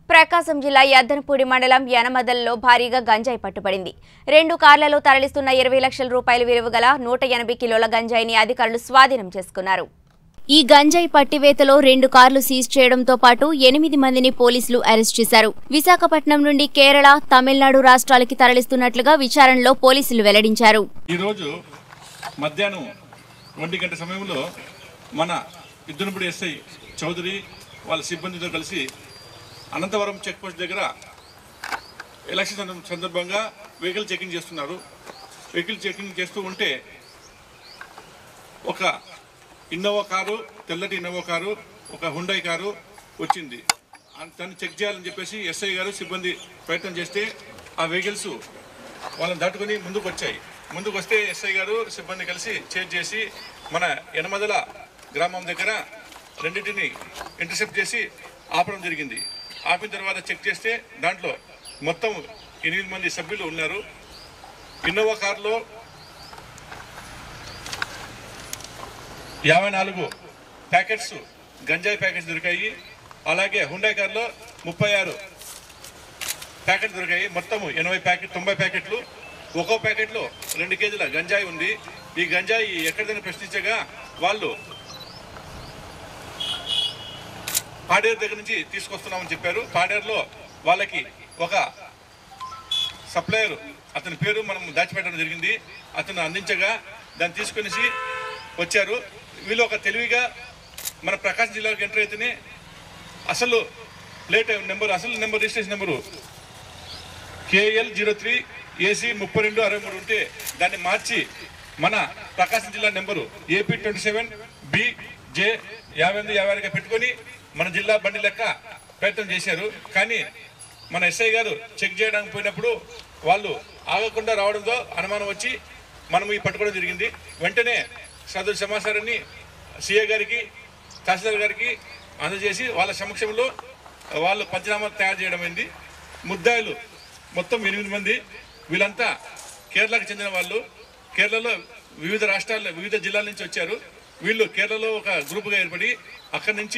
ప్రకాశం జిల్లా యద్దనపూడి మండలం యనమదల్లో భారీగా గంజాయి పట్టుబడింది రెండు కార్లలో తరలిస్తున్న ఇరవై లక్షల రూపాయల విలువ గల నూట ఎనభై కిలోల గంజాయిని అధికారులు స్వాధీనం చేసుకున్నారు ఈ గంజాయి పట్టివేతలో రెండు కార్లు సీజ్ చేయడంతో పాటు ఎనిమిది మందిని పోలీసులు అరెస్ట్ చేశారు విశాఖపట్నం నుండి కేరళ తమిళనాడు రాష్ట్రాలకి తరలిస్తున్నట్లుగా విచారణలో పోలీసులు వెల్లడించారు ఈరోజు మధ్యాహ్నం ఒంటి గంట సమయంలో మన ఇద్దరుపుడి ఎస్ఐ చౌదరి వాళ్ళ సిబ్బందితో కలిసి అనంతవరం చెక్ పోస్ట్ దగ్గర ఎలక్షన్ సందర్భ- సందర్భంగా వెహికల్ చెకింగ్ చేస్తున్నారు వెహికల్ చెకింగ్ చేస్తూ ఉంటే ఒక ఇన్నోవా కారు తెల్లటి ఇన్నోవా కారు ఒక హుండై కారు వచ్చింది అన్- దాన్ని చెక్ చేయాలని చెప్పేసి ఎస్ఐ గారు సిబ్బంది ప్రయత్నం చేస్తే ఆ వెహికల్స్ వాళ్ళని దాటుకొని ముందుకు వచ్చాయి ముందుకు వస్తే ఎస్ఐ గారు సిబ్బంది కలిసి చేజ్ చేసి మన యనమదల గ్రామం దగ్గర రెండింటిని ఇంటర్సెప్ట్ చేసి ఆపడం జరిగింది ఆపిన తర్వాత చెక్ చేస్తే దాంట్లో మొత్తం ఎనిమిది మంది సభ్యులు ఉన్నారు ఇన్నోవా కారులో యాభై నాలుగు ప్యాకెట్స్ గంజాయి ప్యాకెట్స్ దొరికాయి అలాగే హుండై కార్లో ముప్పై ఆరు ప్యాకెట్ దొరికాయి మొత్తము ఎనభై ప్యాకెట్ తొంభై ప్యాకెట్లు ఒక్కో ప్యాకెట్లో రెండు కేజీల గంజాయి ఉంది ఈ గంజాయి ఎక్కడిదైనా ప్రశ్నించగా వాళ్ళు పాడేరు దగ్గర నుంచి తీసుకొస్తున్నామని చెప్పారు పాడేరులో వాళ్ళకి ఒక సప్లయర్ అతని పేరు మనం దాచిపెట్టడం జరిగింది అతను అందించగా దాన్ని తీసుకొనేసి వచ్చారు వీళ్ళు ఒక తెలివిగా మన ప్రకాశం జిల్లాకు ఎంటర్ అయితేనే అసలు ప్లేట్ నెంబర్ అసలు number registration number KL zero three AC ముప్పై రెండు అరవై మూడు ఉంటే దాన్ని మార్చి మన ప్రకాశం జిల్లా number AP twenty seven B J యాభై ఎనిమిది యాభై ఆరుగా పెట్టుకొని మన జిల్లా బండి లెక్క ప్రయత్నం చేశారు కానీ మన ఎస్ఐ గారు చెక్ చేయడానికి పోయినప్పుడు వాళ్ళు ఆగకుండా రావడంతో అనుమానం వచ్చి మనం ఈ పట్టుకోవడం జరిగింది వెంటనే సదరు సమాచారాన్ని సిఏ గారికి తహసీల్దార్ గారికి అందజేసి వాళ్ళ సమక్షంలో వాళ్ళు పంచనామా తయారు చేయడం అయింది ముద్దాయిలు మొత్తం ఎనిమిది మంది వీళ్ళంతా కేరళకు చెందిన వాళ్ళు కేరళలో వివిధ రాష్ట్రాల్లో వివిధ జిల్లాల నుంచి వచ్చారు వీళ్ళు కేరళలో ఒక గ్రూపుగా ఏర్పడి అక్కడి నుంచి